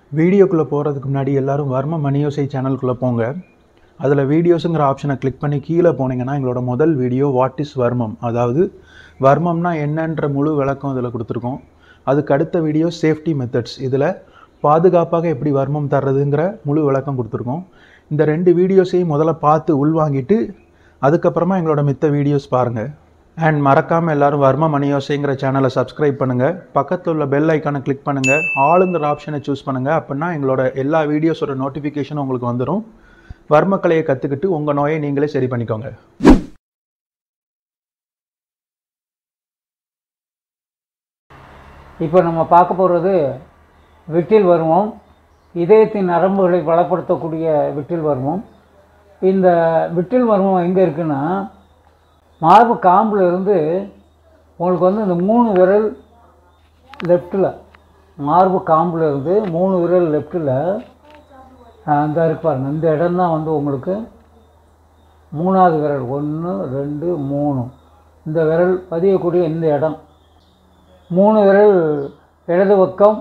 வீடியோக்குள்ளே போகிறதுக்கு முன்னாடி எல்லாரும் வர்ம மணியோசை சேனலுக்குள்ளே போங்க அதில் வீடியோஸுங்கிற ஆப்ஷனை கிளிக் பண்ணி கீழே போனீங்கன்னா எங்களோட முதல் வீடியோ வாட் இஸ் வர்மம் அதாவது வர்மம்னா என்னன்ற முழு விளக்கம் இதில் கொடுத்துருக்கோம் அதுக்கு அடுத்த வீடியோ சேஃப்டி மெத்தட்ஸ் இதில் பாதுகாப்பாக எப்படி வர்மம் தர்றதுங்கிற முழு விளக்கம் கொடுத்துருக்கோம் இந்த ரெண்டு வீடியோஸையும் முதல்ல பார்த்து உள்வாங்கிட்டு அதுக்கப்புறமா எங்களோட மித்த வீடியோஸ் பாருங்கள் அண்ட் மறக்காமல் எல்லாரும் வர்ம மணியோசைங்கிற சேனலை சப்ஸ்கிரைப் பண்ணுங்கள் பக்கத்தில் உள்ள பெல் ஐக்கானை கிளிக் பண்ணுங்கள் ஆளுங்கிற ஆப்ஷனை சூஸ் பண்ணுங்கள் அப்படின்னா எங்களோட எல்லா வீடியோஸோட நோட்டிஃபிகேஷனும் உங்களுக்கு வந்துடும் வர்மக்கலையை கற்றுக்கிட்டு உங்கள் நோயை நீங்களே சரி பண்ணிக்கோங்க இப்போ நம்ம பார்க்க போகிறது விட்டில் வருமம் இதயத்தின் நரம்புகளை பலப்படுத்தக்கூடிய விட்டில் வருமம் இந்த விட்டில் வருமம் எங்கே இருக்குன்னா மார்பு காம்பில் இருந்து உங்களுக்கு வந்து இந்த மூணு விரல் லெஃப்ட்டில் மார்பு காம்பில் இருந்து மூணு விரல் லெஃப்ட்டில் அந்த இருக்கு பாருங்க இந்த இடம் தான் வந்து உங்களுக்கு மூணாவது விரல் ஒன்று ரெண்டு மூணு இந்த விரல் பதியக்கூடிய இந்த இடம் மூணு விரல் இடது பக்கம்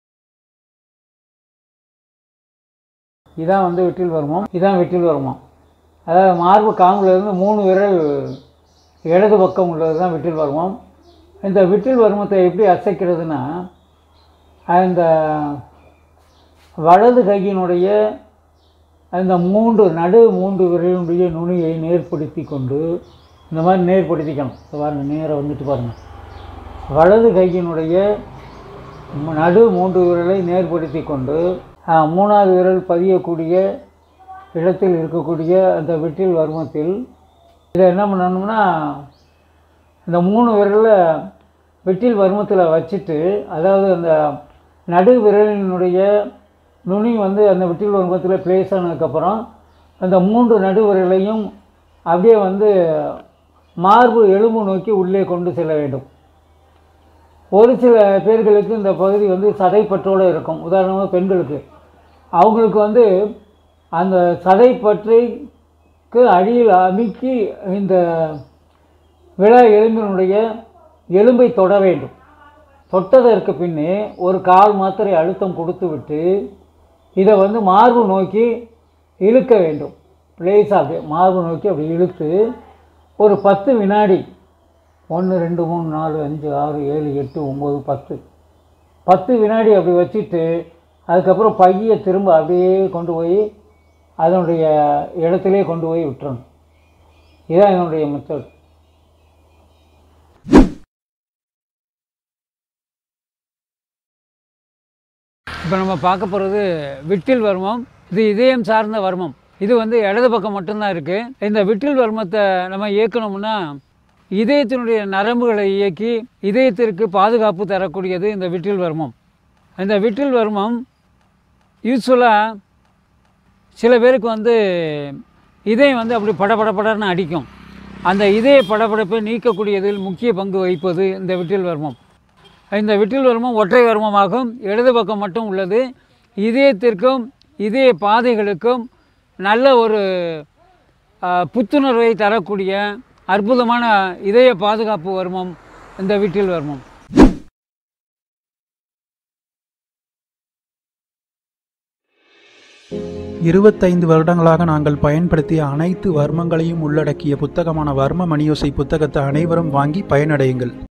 இதான் வந்து வெட்டில் வருமம் இதான் வெட்டில் வருமம் அதாவது மார்பு காம்பில் இருந்து மூணு விரல் இடது பக்கம் உள்ளது தான் விட்டில் வருமம் இந்த விட்டில் வருமத்தை எப்படி அசைக்கிறதுனா அந்த வலது கையினுடைய அந்த மூன்று நடு மூன்று விரலினுடைய நுனியை நேர்படுத்தி கொண்டு இந்த மாதிரி நேர்படுத்திக்கணும் இந்த பாருங்க நேராக வந்துட்டு பாருங்கள் வலது கையினுடைய மு- நடு மூன்று விரலை நேர்படுத்தி கொண்டு ஆ, மூணாவது விரல் பதியக்கூடிய இடத்தில் இருக்கக்கூடிய அந்த வெட்டில் வர்மத்தில் இதை என்ன பண்ணணும்னா இந்த மூணு விரலை வெட்டில் வர்மத்தில் வச்சுட்டு அதாவது அந்த நடு விரலினுடைய நுனி வந்து அந்த வெட்டில் வர்மத்தில் பிளேஸ் ஆனதுக்கப்புறம் அந்த மூன்று நடு விரலையும் அப்படியே வந்து மார்பு எலும்பு நோக்கி உள்ளே கொண்டு செல்ல வேண்டும் ஒரு சில பேர்களுக்கு இந்த பகுதி வந்து சதைப்பற்றோடு இருக்கும் உதாரணமாக பெண்களுக்கு அவங்களுக்கு வந்து அந்த சதைப்பற்றைக்கு அடியில் அமுக்கி இந்த விழா எலும்பினுடைய எலும்பை தொட வேண்டும் தொட்டதற்கு பின்னே ஒரு கால் மாத்திரை அழுத்தம் கொடுத்து விட்டு இதை வந்து மார்பு நோக்கி இழுக்க வேண்டும் லேசாக அப்படியே மார்பு நோக்கி அப்படி இழுத்து ஒரு பத்து வினாடி ஒன்று ரெண்டு மூணு நாலு அஞ்சு ஆறு ஏழு எட்டு ஒம்பது பத்து பத்து வினாடி அப்படி வச்சுட்டு அதுக்கப்புறம் பையை திரும்ப அப்படியே கொண்டு போய் அதனுடைய இடத்திலே கொண்டு போய் விட்டுறணும் இதுதான் என்னுடைய மெத்தட் இப்போ நம்ம பார்க்க போகிறது விட்டில் வர்மம் இது இதயம் சார்ந்த வர்மம் இது வந்து இடது பக்கம் மட்டும்தான் இருக்குது இந்த விட்டில் வர்மத்தை நம்ம இயக்கணும்னா இதயத்தினுடைய நரம்புகளை இயக்கி இதயத்திற்கு பாதுகாப்பு தரக்கூடியது இந்த விட்டில் வர்மம் இந்த விட்டில் வர்மம் யூஸ்வலாக சில பேருக்கு வந்து இதயம் வந்து அப்படி படபடபடன்னு அடிக்கும் அந்த இதய படபடப்பை நீக்கக்கூடியதில் முக்கிய பங்கு வகிப்பது இந்த விட்டில் வர்மம் இந்த விட்டில் வர்மம் ஒற்றை வர்மமாகும் இடது பக்கம் மட்டும் உள்ளது இதயத்திற்கும் இதய பாதைகளுக்கும் நல்ல ஒரு ஆ, புத்துணர்வை தரக்கூடிய அற்புதமான இதய பாதுகாப்பு வர்மம் இந்த விட்டில் வர்மம் இருபத்தைந்து வருடங்களாக நாங்கள் பயன்படுத்திய அனைத்து வர்மங்களையும் உள்ளடக்கிய புத்தகமான வர்ம மணியோசை புத்தகத்தை அனைவரும் வாங்கி பயனடையுங்கள்